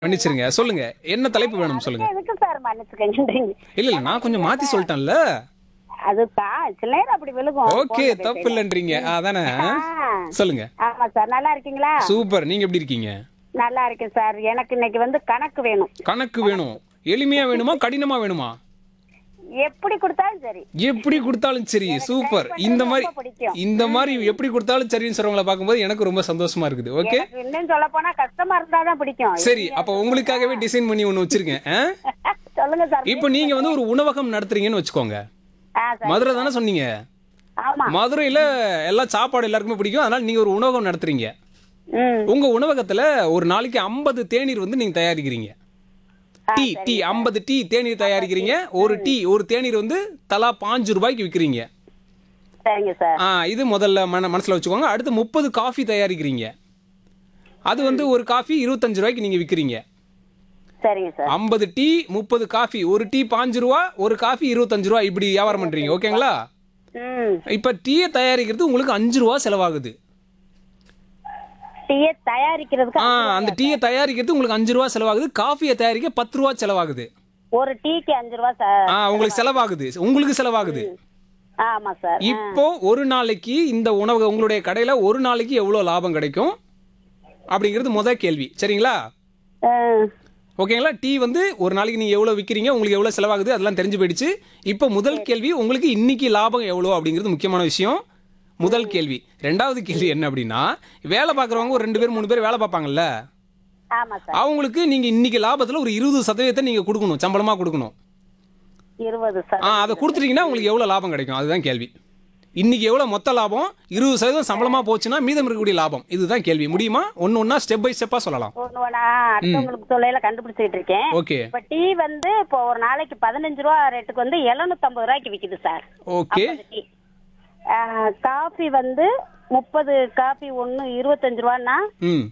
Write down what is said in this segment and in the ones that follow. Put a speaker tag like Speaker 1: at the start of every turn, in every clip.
Speaker 1: மன்னிச்சிருங்க சொல்லுங்க என்ன தலைப்பு வேணும் சொல்லுங்க
Speaker 2: எதுக்கு சார் மன்னிச்சுக்கன்றீங்க
Speaker 1: இல்ல இல்ல நான் கொஞ்சம் மாத்தி சொல்லிட்டேன்ல
Speaker 2: அது தான் சில நேரம் அப்படி விழுகும்
Speaker 1: ஓகே
Speaker 2: phone ல
Speaker 1: தப்பு
Speaker 2: பேசையில.
Speaker 1: இல்லைன்றீங்க அதானே
Speaker 2: ஆ.
Speaker 1: சொல்லுங்க
Speaker 2: ஆமா சார் நல்லா இருக்கீங்களா
Speaker 1: சூப்பர் நீங்க எப்படி இருக்கீங்க
Speaker 2: நல்லா இருக்கேன் சார் எனக்கு இன்னைக்கு வந்து கணக்கு வேணும்
Speaker 1: கணக்கு வேணும் எளிமையா வேணுமா கடினமா வேணுமா
Speaker 2: எப்படி கொடுத்தாலும் சரி
Speaker 1: எப்படி கொடுத்தாலும் சரி சூப்பர்
Speaker 2: பண்றது
Speaker 1: இந்த மாதிரி
Speaker 2: ரொம்ப பிடிக்கும்.
Speaker 1: இந்த மாதிரி எப்படி கொடுத்தாலும் சரின்னு சொல்றவங்கள பார்க்கும்போது எனக்கு ரொம்ப சந்தோஷமா இருக்குது ஓகே
Speaker 2: எனக்கு இன்னும் சொல்ல போனா கஷ்டமா இருந்தாதான் பிடிக்கும்
Speaker 1: சரி அப்ப உங்களுக்காகவே டிசைன் பண்ணி ஒண்ணு வச்சிருக்கேன் ஆ?
Speaker 2: சொல்லுங்க சார்
Speaker 1: இப்போ நீங்க வந்து ஒரு உணவகம் நடத்துறீங்கன்னு வச்சுக்கோங்க
Speaker 2: ஆ சார்
Speaker 1: மதுரை தானே சொன்னீங்க
Speaker 2: ஆமா
Speaker 1: மதுரையில எல்லாம் சாப்பாடு எல்லாருக்குமே பிடிக்கும் அதனால நீங்க ஒரு உணவகம் நடத்துறீங்க
Speaker 2: ம்
Speaker 1: உங்க உணவகத்துல ஒரு நாளைக்கு ஐம்பது தேநீர் வந்து நீங்க தயாரிக்கிறீங்க டீ டீ ஐம்பது டீ தேநீர் தயாரிக்கிறீங்க ஒரு டீ ஒரு தேநீர் வந்து தலா பாஞ்சு ரூபாய்க்கு விற்கிறீங்க
Speaker 2: சரிங்க சார்
Speaker 1: ஆ இது முதல்ல மன மனசுல வச்சுக்கோங்க அடுத்து முப்பது காஃபி தயாரிக்கிறீங்க அது வந்து ஒரு காஃபி இருபத்தஞ்சு ரூபாய்க்கு நீங்க விற்கிறீங்க
Speaker 2: சரிங்க சார்
Speaker 1: ஐம்பது டீ முப்பது காஃபி ஒரு டீ பாஞ்சு ரூபா ஒரு காஃபி இருபத்தஞ்சு ரூபா இப்படி வியாபாரம் பண்றீங்க ஓகேங்களா
Speaker 2: ம்
Speaker 1: இப்ப டீயை தயாரிக்கிறது உங்களுக்கு அஞ்சு ரூபா செலவாகுது
Speaker 2: டீயை தயாரிக்கிறதுக்கு
Speaker 1: ஆ அந்த டீயை தயாரிக்கிறது உங்களுக்கு அஞ்சு ரூபா செலவாகுது காஃபியை தயாரிக்க பத்து ரூபா செலவாகுது
Speaker 2: ஒரு டீக்கு அஞ்சு ரூபா சார்
Speaker 1: ஆ உங்களுக்கு செலவாகுது உங்களுக்கு செலவாகுது
Speaker 2: ஆமா சார்
Speaker 1: இப்போ ஒரு நாளைக்கு இந்த உணவு உங்களுடைய கடையில ஒரு நாளைக்கு எவ்வளவு லாபம் கிடைக்கும் அப்படிங்கிறது முத கேள்வி சரிங்களா
Speaker 2: ஆ.
Speaker 1: ஓகேங்களா டீ வந்து ஒரு நாளைக்கு நீங்க எவ்வளவு விற்கிறீங்க உங்களுக்கு எவ்வளவு செலவாகுது அதெல்லாம் தெரிஞ்சு போயிடுச்சு இப்போ முதல் கேள்வி உங்களுக்கு இன்னைக்கு லாபம் எவ்வளோ அப்படிங்கிறது முக்கியமான விஷயம் முதல் கேள்வி ரெண்டாவது கேள்வி என்ன அப்படின்னா வேலை பார்க்குறவங்க ஒரு ரெண்டு பேர் மூணு பேர் வேலை பார்ப்பாங்கல்ல
Speaker 2: ஆமா சார்
Speaker 1: அவங்களுக்கு நீங்க இன்னைக்கு லாபத்துல ஒரு இருபது சதவீதத்தை நீங்க கொடுக்கணும் சம்பளமா கொடுக்கணும்
Speaker 2: இருபது
Speaker 1: ஆ
Speaker 2: சார்
Speaker 1: அதை கொடுத்துட்டீங்கன்னா உங்களுக்கு எவ்வளவு லாபம் கிடைக்கும் அதுதான் கேள்வி இன்னைக்கு எவ்வளவு மொத்த லாபம் இருபது சதவீதம் சம்பளமா போச்சுன்னா மீதம் இருக்கக்கூடிய லாபம் இதுதான் கேள்வி முடியுமா ஒன்னு ஒன்னா ஸ்டெப் பை ஸ்டெப்பா சொல்லலாம்
Speaker 2: ஒண்ணு ஒண்ணா அடுத்தவங்களுக்கு தொல்லையில கண்டுபிடிச்சிட்டு இருக்கேன்
Speaker 1: ஓகே
Speaker 2: இப்ப டீ வந்து இப்போ ஒரு நாளைக்கு பதினஞ்சு ரூபா ரேட்டுக்கு வந்து 750 ரூபாய்க்கு விக்குது சார்
Speaker 1: ஓகே
Speaker 2: ஐம்பது டீ ஆ, காஃபி வந்து முப்பது காஃபி ஒண்ணு இருபத்தஞ்சு ரூபான்னா
Speaker 1: ம்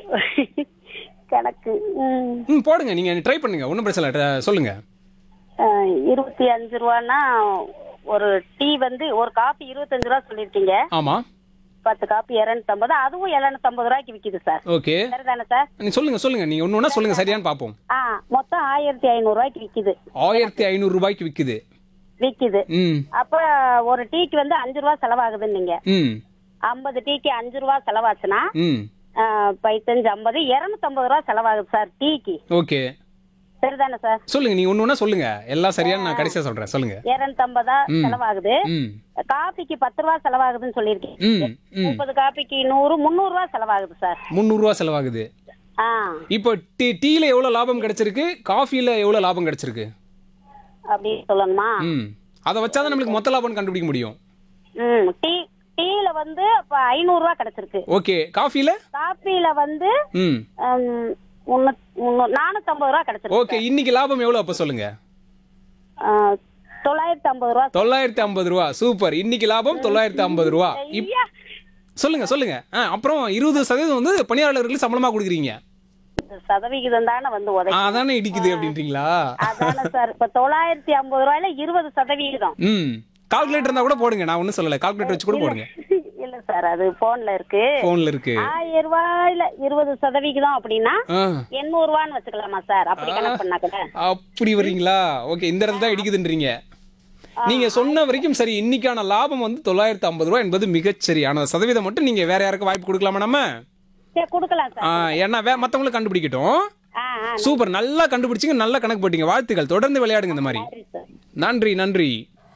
Speaker 2: கணக்கு ம்,
Speaker 1: ம் போடுங்க நீங்க ட்ரை பண்ணுங்க ஒன்றும் பிரச்சனை இல்லை try- சொல்லுங்க
Speaker 2: ஆ, இருபத்தி அஞ்சு ரூபான்னா ஒரு டீ வந்து ஒரு காஃபி இருபத்தஞ்சு ரூபா சொல்லியிருக்கீங்க
Speaker 1: ஆமா
Speaker 2: பத்து காஃபி இரநூத்தம்பது அதுவும் எழுநூத்தம்பது ரூபாய்க்கு விக்குது சார்
Speaker 1: ஓகே
Speaker 2: சரிதானே சார்
Speaker 1: நீ சொல்லுங்க சொல்லுங்க நீங்க ஒன்று ஒன்றா சொல்லுங்க சரியான்னு பார்ப்போம்
Speaker 2: ஆ மொத்தம் ஆயிரத்தி ஐநூறு ரூபாய்க்கு விக்குது
Speaker 1: ஆயிரத்தி ஐநூறு ரூபாய்க்கு விற்குது
Speaker 2: விக்குது
Speaker 1: ம்
Speaker 2: அப்ப ஒரு டீக்கு வந்து அஞ்சு ரூபா செலவாகுதுன்னு நீங்க
Speaker 1: ம்
Speaker 2: ஐம்பது டீக்கு அஞ்சு ரூபா செலவாச்சுன்னா
Speaker 1: ம்
Speaker 2: ஆ, பைத்தஞ்சு ஐம்பது இரநூத்தம்பது ரூபா செலவாகுது சார் டீக்கு
Speaker 1: ஓகே
Speaker 2: சரிதானே சார்
Speaker 1: சொல்லுங்க நீங்க ஒன்று ஒன்றா சொல்லுங்க எல்லாம் சரியான்னு நான் கடைசியா சொல்றேன் சொல்லுங்க
Speaker 2: இரநூத்தம்பதா செலவாகுது
Speaker 1: ம்
Speaker 2: காபிக்கு பத்து ரூபா செலவாகுதுன்னு சொல்லியிருக்கேன்
Speaker 1: ம் ம்
Speaker 2: முப்பது காபிக்கு நூறு முந்நூறு ரூபா செலவாகுது சார்
Speaker 1: முந்நூறுரூவா செலவாகுது
Speaker 2: ஆ
Speaker 1: இப்போ டீ டீல எவ்வளோ லாபம் கிடைச்சிருக்கு காஃபில எவ்வளோ லாபம் கிடைச்சிருக்கு
Speaker 2: அப்படி சொல்லணுமா
Speaker 1: ம் அதை வச்சாதான் நம்மளுக்கு மொத்த லாபம் கண்டுபிடிக்க முடியும்
Speaker 2: ம் டீ டீல வந்து அப்ப ஐநூறு ரூபா கிடைச்சிருக்கு
Speaker 1: ஓகே காஃபில
Speaker 2: காபில வந்து
Speaker 1: ம்
Speaker 2: ம், முன்னூத்- முன்னூ- நானூத்தம்பது ரூபா கிடைச்சிருக்கு
Speaker 1: ஓகே இன்னைக்கு லாபம் எவ்வளோ அப்போ சொல்லுங்க
Speaker 2: ஆ, தொள்ளாயிரத்தி ஐம்பது ரூபா
Speaker 1: தொள்ளாயிரத்தி ஐம்பது ரூபா சூப்பர் இன்னைக்கு லாபம் தொள்ளாயிரத்தி ஐம்பது ரூபா இப்
Speaker 2: ஐயா,
Speaker 1: சொல்லுங்க சொல்லுங்க ஆ அப்புறம் இருபது சதவீதம் வந்து பணியாளர்களுக்கு சம்பளமா கொடுக்குறீங்க
Speaker 2: இந்த சதவிகிதம் தானே வந்து
Speaker 1: ஆ,
Speaker 2: உதவி
Speaker 1: அதானே இடிக்குது அப்படின்றீங்களா
Speaker 2: அதானே சார் இப்ப தொள்ளாயிரத்தி ஐம்பது ரூபாயில இருபது சதவிகிதம்
Speaker 1: ம் கால்குலேட்டர் இருந்தா கூட போடுங்க நான் ஒன்றும் சொல்லலை கால்குலேட்டர் வச்சு கூட போடுங்க
Speaker 2: இல்ல சார் அது போன்ல இருக்கு
Speaker 1: ஃபோனில் இருக்கு
Speaker 2: ஆயிரம் ரூபாயில இருபது சதவிகிதம் அப்படின்னா
Speaker 1: ஆ
Speaker 2: எண்ணூறு ரூபான்னு வச்சுக்கலாமா சார் அப்படி கணக்கு பண்ணா கூட
Speaker 1: அப்படி வர்றீங்களா ஓகே இந்த இடத்துல தான் இடிக்குதுன்றீங்க நீங்க சொன்ன வரைக்கும் சரி இன்னைக்கான லாபம் வந்து தொள்ளாயிரத்து ஐம்பது ரூபா என்பது மிகச்சரி ஆனா சதவீதம் மட்டும் நீங்க வேற யாருக்கும் வாய்ப்பு கொடுக்கலாமா நம்ம
Speaker 2: சரி கொடுக்கலாம் சார்
Speaker 1: ஆ, ஏன்னா வே மற்றவங்களும் கண்டுபிடிக்கட்டும்
Speaker 2: ஆ ஆ
Speaker 1: சூப்பர் நல்லா கண்டுபிடிச்சிங்க நல்லா கணக்கு போட்டீங்க வாழ்த்துக்கள் தொடர்ந்து விளையாடுங்க இந்த மாதிரி
Speaker 2: சரி சார்
Speaker 1: நன்றி நன்றி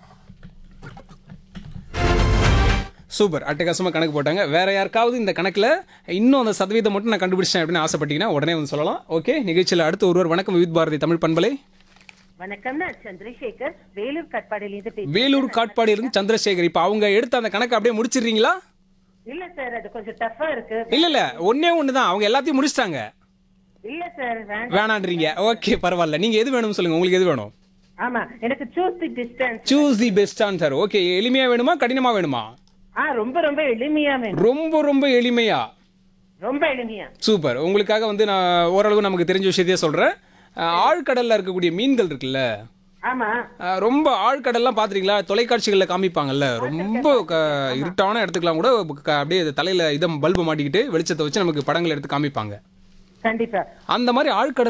Speaker 1: சூப்பர் அட்டகாசமா கணக்கு போட்டாங்க வேற யாருக்காவது இந்த கணக்குல இன்னும் அந்த சதவீதம் மட்டும் நான் கண்டுபிடிச்சேன் அப்படின்னு ஆசைப்பட்டீங்கன்னா உடனே வந்து சொல்லலாம் ஓகே நிகழ்ச்சியில் அடுத்து ஒருவர் வணக்கம் வித் பாரதி தமிழ் பண்பலை
Speaker 3: வணக்கம் நான் சந்திரசேகர் வேலூர் கட்பாடியிலிருந்து பேசுறேன்
Speaker 1: வேலூர் காட்பாடியில இருந்து சந்திரசேகர் இப்போ அவங்க எடுத்த அந்த கணக்கு அப்படியே முடிச்சிடுறீங்களா
Speaker 3: இல்ல சார் அது கொஞ்சம் டஃபா இருக்கு
Speaker 1: இல்ல இல்ல ஒன்னே ஒன்று தான் அவங்க எல்லாத்தையும் முடிச்சிட்டாங்க
Speaker 3: இல்ல சார் வேண்டாம்
Speaker 1: வேணான்றீங்க ஓகே பரவாயில்ல நீங்க எது வேணும் சொல்லுங்க உங்களுக்கு எது வேணும்
Speaker 3: ஆமா எனக்கு choose the distance
Speaker 1: choose the best answer okay எளிமையா வேணுமா கடினமா வேணுமா
Speaker 3: ஆ ரொம்ப ரொம்ப எளிமையா வேணும்
Speaker 1: ரொம்ப ரொம்ப எளிமையா
Speaker 3: ரொம்ப எளிமையா
Speaker 1: சூப்பர் உங்களுக்காக வந்து நான் ஓரளவு நமக்கு தெரிஞ்ச விஷயத்தையே சொல்றேன் அஹ், ஆழ்கடல்ல இருக்கக்கூடிய மீன்கள் இருக்குல்ல
Speaker 3: ஆமா
Speaker 1: அஹ், ரொம்ப ஆழ்கடல்லாம் பாத்திருக்கீங்களா தொலைக்காட்சிகளில் காமிப்பாங்கல்ல ரொம்ப க- இருட்டான இடத்துக்குலாம் கூட க- அப்படியே தலையில இதை பல்பு மாட்டிக்கிட்டு வெளிச்சத்தை வச்சு நமக்கு படங்கள் எடுத்து காமிப்பாங்க
Speaker 3: கண்டிப்பா
Speaker 1: அந்த மாதிரி ஆழ்கடல்